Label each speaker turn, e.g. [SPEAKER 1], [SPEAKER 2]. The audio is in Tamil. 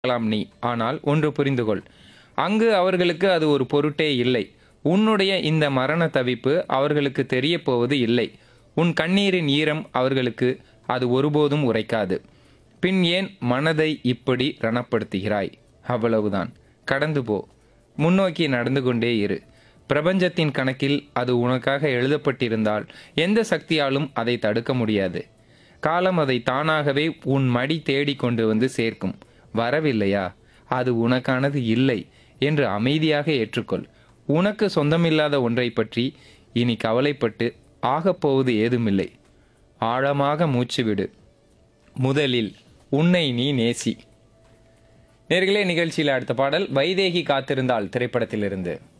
[SPEAKER 1] இருக்கலாம் நீ ஆனால் ஒன்று புரிந்து கொள் அங்கு அவர்களுக்கு அது ஒரு பொருட்டே இல்லை உன்னுடைய இந்த மரண தவிப்பு அவர்களுக்கு தெரியப் போவது இல்லை உன் கண்ணீரின் ஈரம் அவர்களுக்கு அது ஒருபோதும் உரைக்காது பின் ஏன் மனதை இப்படி ரணப்படுத்துகிறாய் அவ்வளவுதான் கடந்து போ முன்னோக்கி நடந்து கொண்டே இரு பிரபஞ்சத்தின் கணக்கில் அது உனக்காக எழுதப்பட்டிருந்தால் எந்த சக்தியாலும் அதை தடுக்க முடியாது காலம் அதை தானாகவே உன் மடி தேடி கொண்டு வந்து சேர்க்கும் வரவில்லையா அது உனக்கானது இல்லை என்று அமைதியாக ஏற்றுக்கொள் உனக்கு சொந்தமில்லாத ஒன்றை பற்றி இனி கவலைப்பட்டு ஆகப்போவது ஏதுமில்லை ஆழமாக மூச்சுவிடு முதலில் உன்னை நீ நேசி நேர்களே நிகழ்ச்சியில் அடுத்த பாடல் வைதேகி காத்திருந்தாள் திரைப்படத்திலிருந்து